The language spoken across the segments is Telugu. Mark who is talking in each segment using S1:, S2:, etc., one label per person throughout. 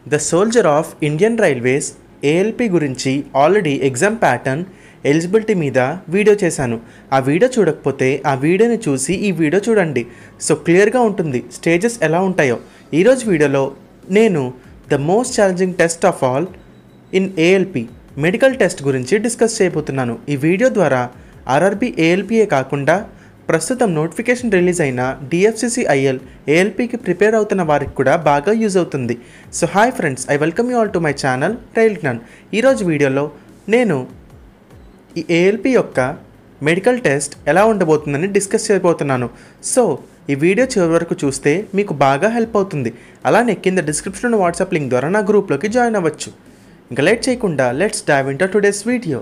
S1: the soldier of Indian Railways ALP గురించి ఆల్రెడీ ఎగ్జామ్ ప్యాటర్న్ ఎలిజిబిలిటీ మీద వీడియో చేశాను ఆ వీడియో చూడకపోతే ఆ వీడియోని చూసి ఈ వీడియో చూడండి సో క్లియర్గా ఉంటుంది స్టేజెస్ ఎలా ఉంటాయో ఈరోజు వీడియోలో నేను the most challenging test of all in ALP medical test గురించి డిస్కస్ చేయబోతున్నాను ఈ వీడియో ద్వారా ఆర్ఆర్బి ఏఎల్పిఏ కాకుండా ప్రస్తుతం నోటిఫికేషన్ రిలీజ్ అయిన డిఎఫ్సిసి ఐఎల్ ఏఎల్పికి ప్రిపేర్ అవుతున్న వారికి కూడా బాగా యూజ్ అవుతుంది so hi friends I welcome you all to my channel Rail Gyan ఈరోజు వీడియోలో నేను ఈ ఏఎల్పి యొక్క మెడికల్ టెస్ట్ ఎలా ఉండబోతుందని డిస్కస్ చేయబోతున్నాను సో ఈ వీడియో చివరి వరకు చూస్తే మీకు బాగా హెల్ప్ అవుతుంది అలానే కింద డిస్క్రిప్షన్లో వాట్సాప్ లింక్ ద్వారా నా గ్రూప్లోకి జాయిన్ అవ్వచ్చు ఇంకా లేట్ చేయకుండా let's dive into today's video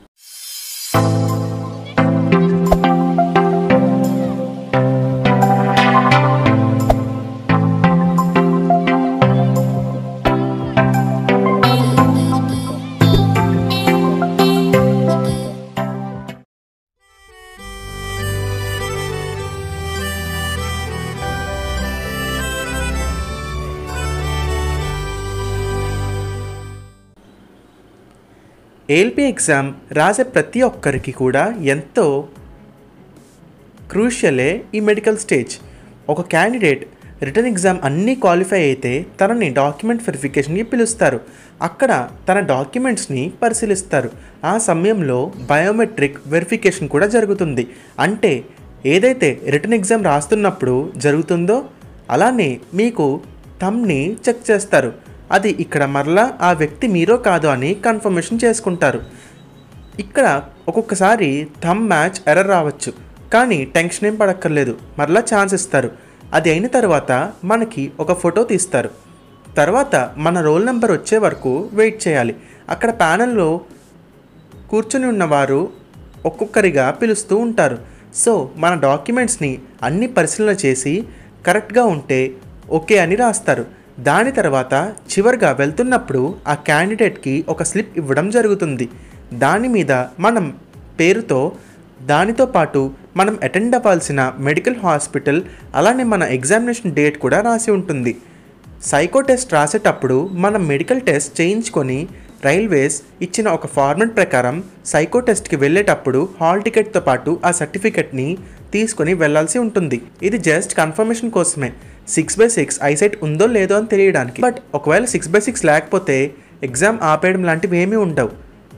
S1: ALP exam రాసే ప్రతి ఒక్కరికి కూడా ఎంతో క్రూషియలే ఈ మెడికల్ స్టేజ్ ఒక క్యాండిడేట్ రిటర్న్ ఎగ్జామ్ అన్నీ క్వాలిఫై అయితే తనని డాక్యుమెంట్ వెరిఫికేషన్కి పిలుస్తారు అక్కడ తన డాక్యుమెంట్స్ని పరిశీలిస్తారు ఆ సమయంలో బయోమెట్రిక్ వెరిఫికేషన్ కూడా జరుగుతుంది అంటే ఏదైతే రిటర్న్ ఎగ్జామ్ రాస్తున్నప్పుడు జరుగుతుందో అలానే మీకు తమ్ని చెక్ చేస్తారు అది ఇక్కడ మరలా ఆ వ్యక్తి మీరో కాదో అని కన్ఫర్మేషన్ చేసుకుంటారు ఇక్కడ ఒక్కొక్కసారి థమ్ మ్యాచ్ ఎర్రర్ రావచ్చు కానీ టెన్షన్ ఏం పడక్కర్లేదు మరలా ఛాన్స్ ఇస్తారు అది అయిన తర్వాత మనకి ఒక ఫోటో తీస్తారు తర్వాత మన రోల్ నెంబర్ వచ్చే వరకు వెయిట్ చేయాలి అక్కడ ప్యానెల్లో కూర్చొని ఉన్నవారు ఒక్కొక్కరిగా పిలుస్తూ ఉంటారు సో మన డాక్యుమెంట్స్ని అన్ని పరిశీలన చేసి కరెక్ట్గా ఉంటే ఓకే అని రాస్తారు దాని తర్వాత చివరిగా వెళ్తున్నప్పుడు ఆ క్యాండిడేట్కి ఒక స్లిప్ ఇవ్వడం జరుగుతుంది దాని మీద మనం పేరుతో దానితో పాటు మనం అటెండ్ అవ్వాల్సిన మెడికల్ హాస్పిటల్ అలానే మన ఎగ్జామినేషన్ డేట్ కూడా రాసి ఉంటుంది సైకో టెస్ట్ రాసేటప్పుడు మనం మెడికల్ టెస్ట్ చేయించుకొని రైల్వేస్ ఇచ్చిన ఒక ఫార్మెట్ ప్రకారం సైకో టెస్ట్కి వెళ్ళేటప్పుడు హాల్ టికెట్తో పాటు ఆ సర్టిఫికెట్ని తీసుకొని వెళ్ళాల్సి ఉంటుంది ఇది జస్ట్ కన్ఫర్మేషన్ కోసమే సిక్స్ బై సిక్స్ ఐసైట్ ఉందో లేదో అని తెలియడానికి బట్ ఒకవేళ సిక్స్ బై సిక్స్ లేకపోతే ఎగ్జామ్ ఆపేయడం లాంటివి ఏమీ ఉండవు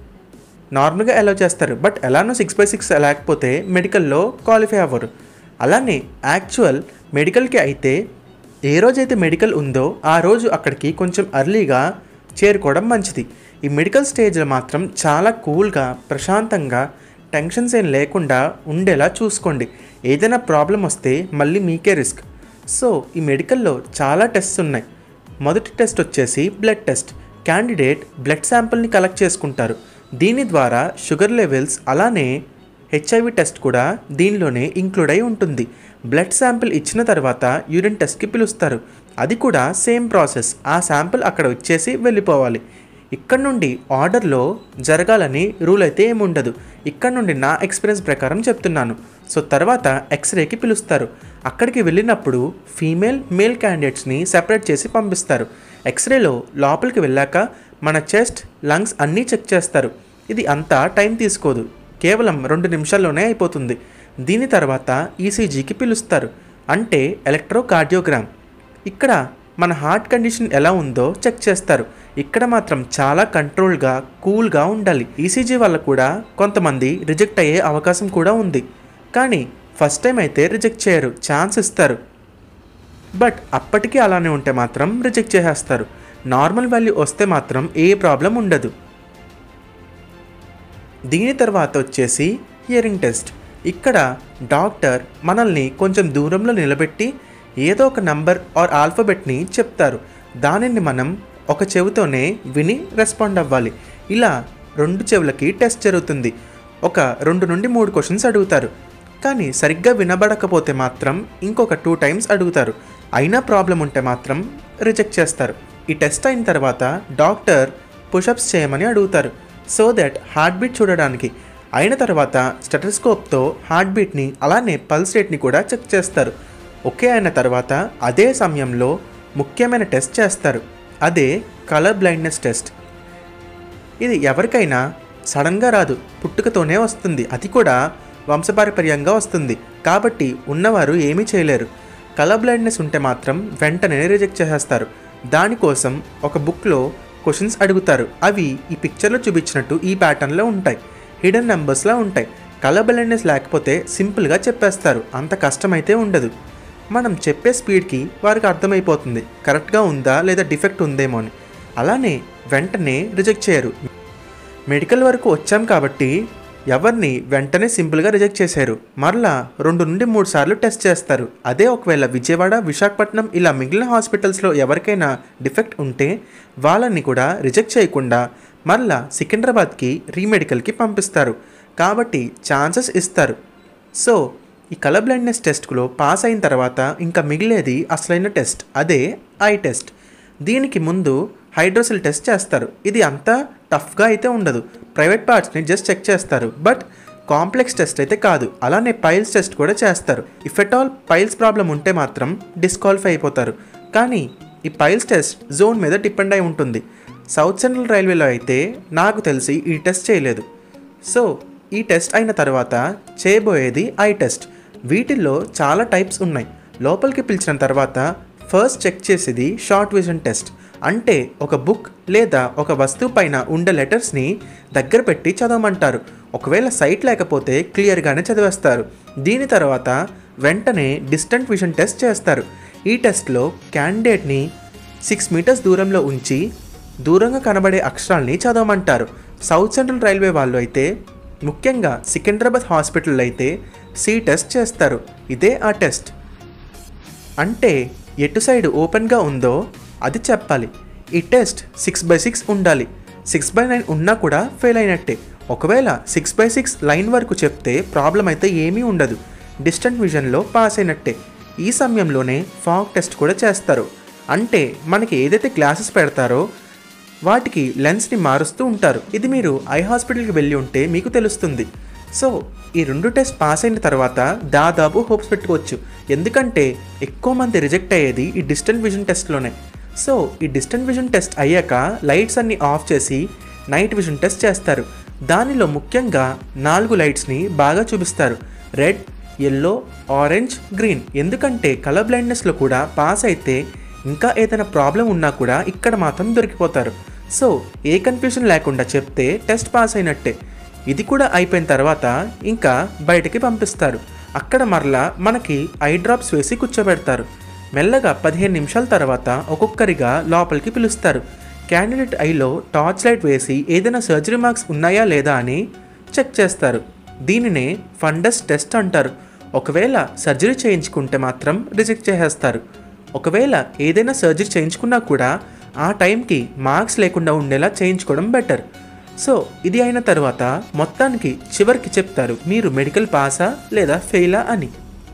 S1: నార్మల్గా అలౌ చేస్తారు బట్ ఎలానో సిక్స్ బై సిక్స్ లేకపోతే మెడికల్లో క్వాలిఫై అవ్వరు అలానే యాక్చువల్ మెడికల్కి అయితే ఏ రోజైతే మెడికల్ ఉందో ఆ రోజు అక్కడికి కొంచెం అర్లీగా చేరుకోవడం మంచిది ఈ మెడికల్ స్టేజ్లో మాత్రం చాలా కూల్గా ప్రశాంతంగా టెన్షన్స్ ఏం లేకుండా ఉండేలా చూసుకోండి ఏదైనా ప్రాబ్లం వస్తే మళ్ళీ మీకే రిస్క్ సో ఈ మెడికల్లో చాలా టెస్ట్స్ ఉన్నాయి మొదటి టెస్ట్ వచ్చేసి బ్లడ్ టెస్ట్ క్యాండిడేట్ బ్లడ్ శాంపిల్ని కలెక్ట్ చేసుకుంటారు దీని ద్వారా షుగర్ లెవెల్స్ అలానే హెచ్ఐవి టెస్ట్ కూడా దీనిలోనే ఇంక్లూడ్ అయి ఉంటుంది బ్లడ్ శాంపిల్ ఇచ్చిన తర్వాత యూరిన్ టెస్ట్కి పిలుస్తారు అది కూడా సేమ్ ప్రాసెస్ ఆ శాంపిల్ అక్కడ వచ్చేసి వెళ్ళిపోవాలి ఇక్కడ నుండి ఆర్డర్లో జరగాలని రూల్ అయితే ఏమి ఉండదు ఇక్కడ నుండి నా ఎక్స్పీరియన్స్ ప్రకారం చెప్తున్నాను సో తర్వాత ఎక్స్రేకి పిలుస్తారు అక్కడికి వెళ్ళినప్పుడు ఫీమేల్ మేల్ క్యాండిడేట్స్ని సెపరేట్ చేసి పంపిస్తారు ఎక్స్రేలో లోపలికి వెళ్ళాక మన చెస్ట్ లంగ్స్ అన్నీ చెక్ చేస్తారు ఇది అంతా టైం తీసుకోదు కేవలం రెండు నిమిషాల్లోనే అయిపోతుంది దీని తర్వాత ఈసీజీకి పిలుస్తారు అంటే ఎలక్ట్రోకార్డియోగ్రామ్ ఇక్కడ మన హార్ట్ కండిషన్ ఎలా ఉందో చెక్ చేస్తారు ఇక్కడ మాత్రం చాలా కంట్రోల్గా కూల్గా ఉండాలి ఈసీజీ వల్ల కూడా కొంతమంది రిజెక్ట్ అయ్యే అవకాశం కూడా ఉంది కానీ ఫస్ట్ టైం అయితే రిజెక్ట్ చేయరు ఛాన్స్ ఇస్తారు బట్ అప్పటికీ అలానే ఉంటే మాత్రం రిజెక్ట్ చేసేస్తారు నార్మల్ వాల్యూ వస్తే మాత్రం ఏ ప్రాబ్లం ఉండదు దీని తర్వాత వచ్చేసి హియరింగ్ టెస్ట్ ఇక్కడ డాక్టర్ మనల్ని కొంచెం దూరంలో నిలబెట్టి ఏదో ఒక నంబర్ ఆర్ ఆల్ఫబెట్ని చెప్తారు దానిని మనం ఒక చెవితోనే విని రెస్పాండ్ అవ్వాలి ఇలా రెండు చెవులకి టెస్ట్ జరుగుతుంది ఒక రెండు నుండి మూడు క్వశ్చన్స్ అడుగుతారు కానీ సరిగ్గా వినబడకపోతే మాత్రం ఇంకొక టూ టైమ్స్ అడుగుతారు అయినా ప్రాబ్లం ఉంటే మాత్రం రిజెక్ట్ చేస్తారు ఈ టెస్ట్ అయిన తర్వాత డాక్టర్ పుషప్స్ చేయమని అడుగుతారు సో దట్ హార్ట్ బీట్ చూడడానికి అయిన తర్వాత స్టెటస్కోప్తో హార్ట్ బీట్ని అలానే పల్స్ రేట్ని కూడా చెక్ చేస్తారు ఓకే అయిన తర్వాత అదే సమయంలో ముఖ్యమైన టెస్ట్ చేస్తారు అదే కలర్ బ్లైండ్నెస్ టెస్ట్ ఇది ఎవరికైనా సడన్గా రాదు పుట్టుకతోనే వస్తుంది అది కూడా వంశపారపర్యంగా వస్తుంది కాబట్టి ఉన్నవారు ఏమీ చేయలేరు కలర్ బ్లైండ్నెస్ ఉంటే మాత్రం వెంటనే రిజెక్ట్ చేసేస్తారు దానికోసం ఒక బుక్లో క్వశ్చన్స్ అడుగుతారు అవి ఈ పిక్చర్లో చూపించినట్టు ఈ ప్యాటర్న్లో ఉంటాయి హిడెన్ నెంబర్స్లా ఉంటాయి కలర్ బ్లైండ్నెస్ లేకపోతే సింపుల్గా చెప్పేస్తారు అంత కష్టమైతే ఉండదు మనం చెప్పే స్పీడ్కి వారికి అర్థమైపోతుంది కరెక్ట్గా ఉందా లేదా డిఫెక్ట్ ఉందేమో అని అలానే వెంటనే రిజెక్ట్ చేయరు మెడికల్ వరకు వచ్చాం కాబట్టి ఎవరిని వెంటనే సింపుల్గా రిజెక్ట్ చేశారు మరలా రెండు నుండి మూడు సార్లు టెస్ట్ చేస్తారు అదే ఒకవేళ విజయవాడ విశాఖపట్నం ఇలా మిగిలిన హాస్పిటల్స్లో ఎవరికైనా డిఫెక్ట్ ఉంటే వాళ్ళని కూడా రిజెక్ట్ చేయకుండా మరలా సికింద్రాబాద్కి రీమెడికల్కి పంపిస్తారు కాబట్టి ఛాన్సెస్ ఇస్తారు సో ఈ కలర్ బ్లైండ్నెస్ టెస్ట్లో పాస్ అయిన తర్వాత ఇంకా మిగిలేది అసలైన టెస్ట్ అదే ఐ టెస్ట్ దీనికి ముందు హైడ్రోసిల్ టెస్ట్ చేస్తారు ఇది అంతా టఫ్గా అయితే ఉండదు ప్రైవేట్ పార్ట్స్ని జస్ట్ చెక్ చేస్తారు బట్ కాంప్లెక్స్ టెస్ట్ అయితే కాదు అలానే పైల్స్ టెస్ట్ కూడా చేస్తారు if at all piles problem ఉంటే మాత్రం డిస్క్వాలిఫై అయిపోతారు కానీ ఈ పైల్స్ టెస్ట్ జోన్ మీద డిపెండ్ అయి ఉంటుంది సౌత్ సెంట్రల్ రైల్వేలో అయితే నాకు తెలిసి ఈ టెస్ట్ చేయలేదు సో ఈ టెస్ట్ అయిన తర్వాత చేయబోయేది ఐ టెస్ట్ వీటిల్లో చాలా టైప్స్ ఉన్నాయి లోపలికి పిలిచిన తర్వాత ఫస్ట్ చెక్ చేసేది షార్ట్ విజన్ టెస్ట్ అంటే ఒక బుక్ లేదా ఒక వస్తువు పైన ఉండే లెటర్స్ని దగ్గర పెట్టి చదవమంటారు ఒకవేళ సైట్ లేకపోతే క్లియర్గానే చదివేస్తారు దీని తర్వాత వెంటనే డిస్టెంట్ విజన్ టెస్ట్ చేస్తారు ఈ టెస్ట్లో క్యాండిడేట్ని సిక్స్ మీటర్స్ దూరంలో ఉంచి దూరంగా కనబడే అక్షరాల్ని చదవమంటారు సౌత్ సెంట్రల్ రైల్వే వాళ్ళు అయితే ముఖ్యంగా సికింద్రాబాద్ హాస్పిటల్ అయితే సి టెస్ట్ చేస్తారు ఇదే ఆ టెస్ట్ అంటే ఎటు సైడ్ ఓపెన్గా ఉందో అది చెప్పాలి ఈ టెస్ట్ సిక్స్ బై సిక్స్ ఉండాలి సిక్స్ బై నైన్ ఉన్నా కూడా ఫెయిల్ అయినట్టే ఒకవేళ సిక్స్ బై సిక్స్ లైన్ వరకు చెప్తే ప్రాబ్లం అయితే ఏమీ ఉండదు డిస్టెంట్ విజన్లో పాస్ అయినట్టే ఈ సమయంలోనే ఫాగ్ టెస్ట్ కూడా చేస్తారు అంటే మనకి ఏదైతే గ్లాసెస్ పెడతారో వాటికి లెన్స్ని మారుస్తూ ఉంటారు ఇది మీరు ఐ హాస్పిటల్కి వెళ్ళి ఉంటే మీకు తెలుస్తుంది సో ఈ రెండు టెస్ట్ పాస్ అయిన తర్వాత దాదాపు హోప్స్ పెట్టుకోవచ్చు ఎందుకంటే ఎక్కువ మంది రిజెక్ట్ అయ్యేది ఈ డిస్టెంట్ విజన్ టెస్ట్లోనే సో ఈ డిస్టెంట్ విజన్ టెస్ట్ అయ్యాక లైట్స్ అన్ని ఆఫ్ చేసి నైట్ విజన్ టెస్ట్ చేస్తారు దానిలో ముఖ్యంగా నాలుగు లైట్స్ని బాగా చూపిస్తారు రెడ్ ఎల్లో ఆరెంజ్ గ్రీన్ ఎందుకంటే కలర్ బ్లైండ్నెస్లో కూడా పాస్ అయితే ఇంకా ఏదైనా ప్రాబ్లం ఉన్నా కూడా ఇక్కడ మాత్రం దొరికిపోతారు సో ఏ కన్ఫ్యూజన్ లేకుండా చెప్తే టెస్ట్ పాస్ అయినట్టే ఇది కూడా అయిపోయిన తర్వాత ఇంకా బయటికి పంపిస్తారు అక్కడ మరలా మనకి ఐ డ్రాప్స్ వేసి కూర్చోబెడతారు మెల్లగా పదిహేను నిమిషాల తర్వాత ఒక్కొక్కరిగా లోపలికి పిలుస్తారు క్యాండిడేట్ ఐలో టార్చ్ లైట్ వేసి ఏదైనా సర్జరీ మార్క్స్ ఉన్నాయా లేదా అని చెక్ చేస్తారు దీనినే ఫండస్ టెస్ట్ అంటారు ఒకవేళ సర్జరీ చేయించుకుంటే మాత్రం రిజెక్ట్ చేసేస్తారు ఒకవేళ ఏదైనా సర్జరీ చేయించుకున్నా కూడా ఆ టైంకి మార్క్స్ లేకుండా ఉండేలా చేయించుకోవడం బెటర్ సో ఇది అయిన తర్వాత మొత్తానికి చివరికి చెప్తారు మీరు మెడికల్ పాసా లేదా ఫెయిలా అని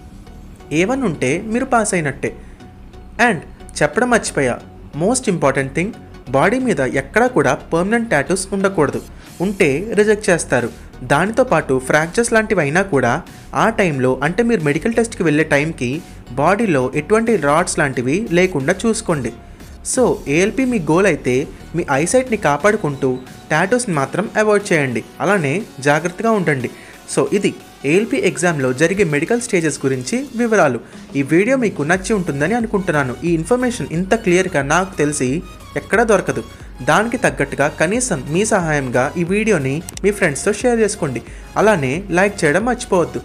S1: ఏవన్ ఉంటే మీరు పాస్ అయినట్టే అండ్ చెప్పడం మర్చిపోయా మోస్ట్ ఇంపార్టెంట్ థింగ్ బాడీ మీద ఎక్కడా కూడా పర్మనెంట్ టాటూస్ ఉండకూడదు ఉంటే రిజెక్ట్ చేస్తారు దానితో పాటు ఫ్రాక్చర్స్ లాంటివి అయినా కూడా ఆ టైంలో అంటే మీరు మెడికల్ టెస్ట్కి వెళ్ళే టైంకి బాడీలో ఎటువంటి రాడ్స్ లాంటివి లేకుండా చూసుకోండి సో ఏఎల్పి మీ గోల్ అయితే మీ ఐసైట్ని కాపాడుకుంటూ టాటూస్ని మాత్రం అవాయిడ్ చేయండి అలానే జాగ్రత్తగా ఉండండి సో ఇది ఏఎల్పి ఎగ్జామ్లో జరిగే మెడికల్ స్టేజెస్ గురించి వివరాలు ఈ వీడియో మీకు నచ్చి ఉంటుందని అనుకుంటున్నాను ఈ ఇన్ఫర్మేషన్ ఇంత క్లియర్గా నాకు తెలిసి ఎక్కడా దొరకదు దానికి తగ్గట్టుగా కనీసం మీ సహాయంగా ఈ వీడియోని మీ ఫ్రెండ్స్తో షేర్ చేసుకోండి అలానే లైక్ చేయడం మర్చిపోవద్దు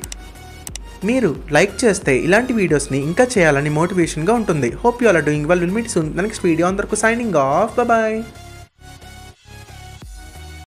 S1: మీరు లైక్ చేస్తే ఇలాంటి వీడియోస్ని ఇంకా చేయాలని మోటివేషన్గా ఉంటుంది hope you are doing well will meet soon next video అందరికి సైనింగ్ ఆఫ్ బాయ్